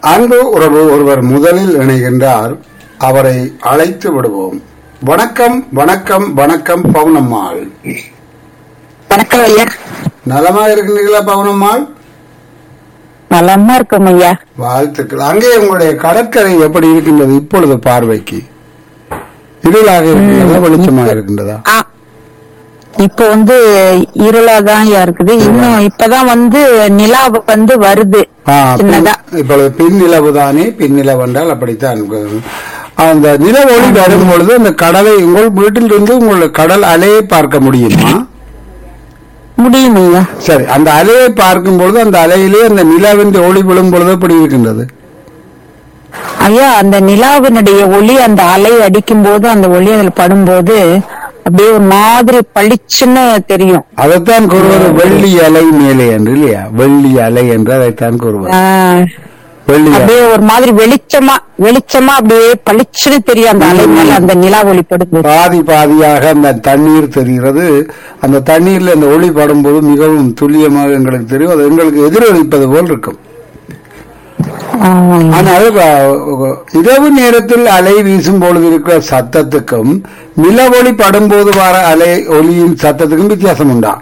அன்பு உறவு ஒருவர் முதலில் இணைகின்றார் அவரை அழைத்து விடுவோம் வணக்கம் வணக்கம் வணக்கம் பவுனம்மாள் வணக்கம் ஐயா நலமா இருக்கின்றீர்களா பவுனம்மாள் நலமா இருக்கும் ஐயா வாழ்த்துக்கள் அங்கே உங்களுடைய கடற்கரை எப்படி இருக்கின்றது இப்பொழுது பார்வைக்கு இருளாக இருக்கின்றதா வெளிச்சமாக இருக்கின்றதா ஆ, இப்ப வந்து இருளாதான் ஐயா இருக்குது இன்னும் இப்பதான் வந்து நிலா வந்து வருது ஆ, சின்னதா பின்- இப்பொழுது பின் நிலவு தானே பின் நிலவு என்றால் அப்படித்தான் அந்த நில ஒளி வரும் பொழுது அந்த கடலை உங்கள் வீட்டிலிருந்து உங்கள் கடல் அலையை பார்க்க முடியுமா முடியும் ஐயா சரி அந்த அலையை பார்க்கும் பொழுது அந்த அலையிலே அந்த நிலவின் ஒளி விழும் பொழுது எப்படி இருக்கின்றது ஐயா அந்த நிலாவினுடைய ஒளி அந்த அலை அடிக்கும் போது அந்த ஒளி அதில் படும்போது அப்படியே ஒரு மாதிரி பளிச்சுன்னு தெரியும் அதைத்தான் கூறுவது வெள்ளி அலை மேலே என்று இல்லையா வெள்ளி அலை என்று அதைத்தான் கூறுவது ஆ, வெள்ளி அலை அப்படியே ஒரு மாதிரி வெளிச்சமா வெளிச்சமா அப்படியே பளிச்சுன்னு தெரியும் அந்த அலை மேல அந்த நிலா ஒளி படும்போது பாதி பாதியாக அந்த தண்ணீர் தெரிகிறது அந்த தண்ணீர்ல அந்த ஒளி படும்போது மிகவும் துல்லியமாக எங்களுக்கு தெரியும் அது எங்களுக்கு எதிரொலிப்பது போல் இருக்கும் ஆமாங்க. ஆனால் அஹ், இரவு நேரத்தில் அலை வீசும் பொழுது இருக்கிற சத்தத்துக்கும் நிலவொளி படும்போது வர அலை ஒளியின் சத்தத்துக்கும் வித்தியாசம் உண்டா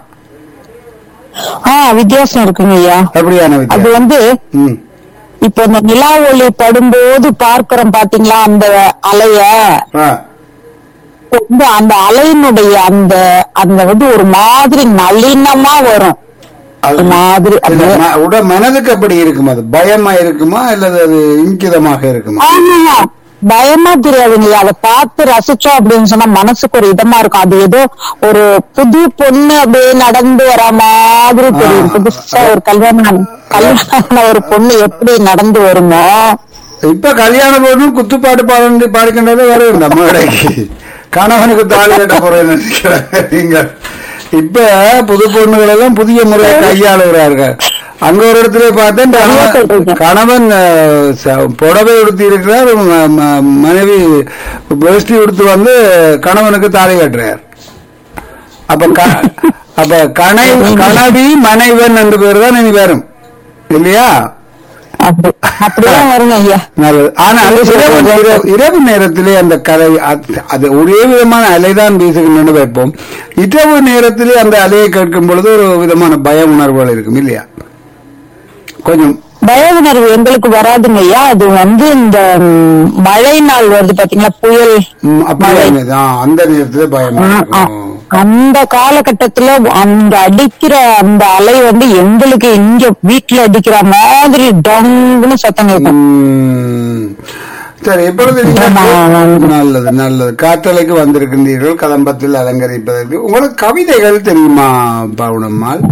ஆ வித்தியாசம் இருக்குங்க ஐயா அப்படியான அது வித்தியாசம் வந்து ம். இப்ப இந்த நிலா ஒளி படும்போது பார்க்கிறோம் பாத்தீங்களா அந்த அலைய ஆ. வந்து அந்த அலையினுடைய அந்த அந்த வந்து ஒரு மாதிரி நளினமா வரும் அது ஒரு மாதிரி இல்ல, அது- ம- உட மனதுக்கு அப்படி இருக்கும் அது பயமா இருக்குமா அல்லது அது இங்கிதமாக இருக்குமா ஆமா பயமா தெரியாதுங்க அதை பார்த்து ரசிச்சோம் அப்படின்னு சொன்னா மனசுக்கு ஒரு இதமா இருக்கும் அது ஏதோ ஒரு புது பொண்ணு அப்படியே நடந்து வர மாதிரி தெரியும் ஆ. புதுசா ஒரு கல்யாணம் கல்யாணம் ஒரு பொண்ணு எப்படி நடந்து வருமோ இப்ப கல்யாண பொண்ணு குத்துப்பாட்டு பாடு பாடிக்கின்றதே வரும் நம்ம இடைக்கு கணவனுக்கு தாலி கட்ட போறேன்னு நினைக்கிறேன் நீங்கள் இப்ப புது பொண்ணுகள் எல்லாம் புதிய முறையை கையாளுகிறார்கள் அங்க ஒரு இடத்துல பார்த்தேன் சரியா சொல்றீங்க. கணவன் அஹ், ச- புடவை உடுத்தி இருக்கிறார் ம- ம- மனைவி வேஷ்டி உடுத்து வந்து கணவனுக்கு தாலி கட்டுறார் அப்ப க- அப்ப கணை கணவி மனைவன் என்று பேர் தான் இனி வரும் இல்லையா அப்படி அப்படிதான் வருங்க ஐயா நல்லது ஆனா அந்த இரவு நேர- இரவு நேரத்திலே அந்த கலை அது- அது ஒரே விதமான அலைதான் வீசுகின்றன வைப்போம் இரவு நேரத்திலே அந்த அலையை கேட்கும் பொழுது ஒரு விதமான பய உணர்வுகள் இருக்கும் இல்லையா கொஞ்சம் பய உணர்வு எங்களுக்கு வராதுங்க ஐயா அது வந்து இந்த ம், மழை நாள் வருது பாத்தீங்களா புயல் ம், அப்படியே தான் அந்த நேரத்திலே பயமா ஆ, ஆ. இருக்கும் அந்த காலகட்டத்துல அந்த அடிக்கிற அந்த அலை வந்து எங்களுக்கு இங்க வீட்டுல அடிக்கிற மாதிரி டங்குன்னு சத்தம் கேட்கும் ம். சரி இப்பொழுது நீங்கள் நல்லது நல்லது காற்றலைக்கு வந்திருக்கின்றீர்கள் கதம்பத்தில் அலங்கரிப்பதற்கு உங்களுக்கு கவிதைகள் தெரியுமா பவுனம்மாள்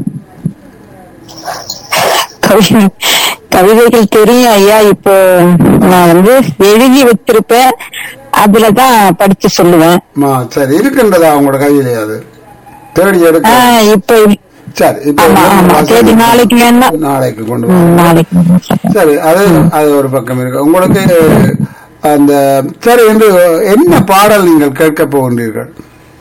கவி- கவிதைகள் தெரியும் ஐயா இப்போ நான் வந்து எழுதி வச்சிருப்பேன் அதுலதான் படிச்சு சொல்லுவேன் ஆ, சரி இருக்கின்றதா உங்களோட கையிலே அது தேடி எடுக்க ஆஹ் இப்ப சரி இப்ப ஆமா ஆமா சரி நாளைக்கு வேணா நாளைக்கு கொண்டு ம், வா நாளைக்கு சரி அது அது ஒரு பக்கம் இருக்கு உங்களுக்கு அந்த சரி என்று என்ன பாடல் நீங்கள் கேட்க போகின்றீர்கள்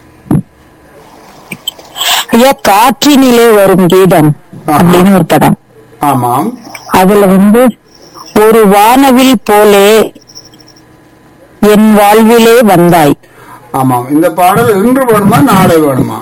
ஐயா காற்றினிலே வரும் கீதம் அப்படின்னு ஒரு படம் ஆமாம் அதுல வந்து ஒரு வானவில் போலே என் வாழ்விலே வந்தாய் ஆமாம் இந்த பாடல் இன்று வேணுமா நாளை வேணுமா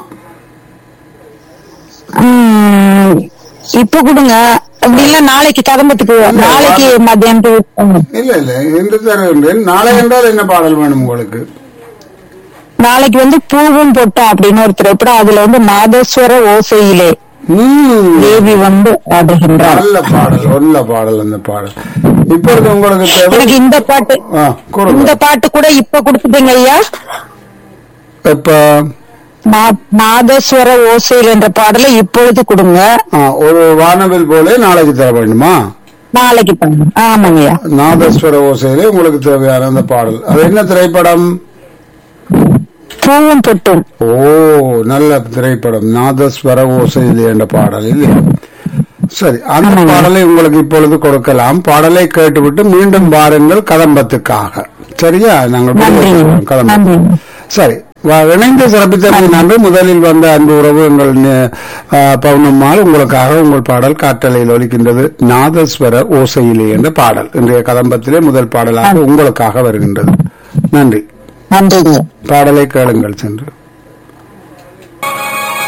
உம், இப்ப கொடுங்க அப்படி இல்ல நாளைக்கு கதம்பத்துக்கு நாளைக்கு மத்தியானத்துக்கு இல்ல இல்ல இன்று தருகின்றேன் நாளை என்றால் என்ன பாடல் வேணும் உங்களுக்கு நாளைக்கு வந்து பூவும் பொட்டும் அப்படின்னு ஒரு திரைப்படம் அதுல வந்து நாதஸ்வர ஓசையிலே ம், தேவி வந்து ஆடுகின்றார் நல்ல பாடல் நல்ல பாடல் அந்த பாடல் இப்பொழுது உங்களுக்கு தேவை எனக்கு இந்த பாட்டு ஆ, கூறுங்க இந்த பாட்டு கூட இப்ப கொடுத்துட்டீங்க ஐயா இப்ப நா- நாதஸ்வர ஓசையில் என்ற பாடலை இப்பொழுது கொடுங்க ஆ, ஒரு வானவில் போல நாளைக்கு தர வேண்டுமா நாளைக்கு பண்ணுங்க ஆமாங்க ஐயா நாதஸ்வர ஓசையிலே உங்களுக்கு தேவையான அந்த பாடல் அது என்ன திரைப்படம் பூவும் பொட்டும் ஓ நல்ல திரைப்படம் நாதஸ்வர ஓசையிலே என்ற பாடல் இல்லையா சரி அந்த ஆமாங்க. பாடலை உங்களுக்கு இப்பொழுது கொடுக்கலாம் பாடலை கேட்டுவிட்டு மீண்டும் வாருங்கள் கதம்பத்துக்காக சரியா நாங்கள் நன்றி கதம்பம் நன்றி சரி வ- இணைந்து சிறப்பித்தமை நன்றி முதலில் வந்த அன்பு உறவு எங்கள் நெ- ஆ, பௌர்ணம்மாள் உங்களுக்காக உங்கள் பாடல் காற்றலையில் ஒலிக்கின்றது நாதஸ்வர ஓசையிலே என்ற பாடல் இன்றைய கதம்பத்திலே முதல் பாடலாக உங்களுக்காக வருகின்றது நன்றி நன்றிங்க பாடலை கேளுங்கள் சென்று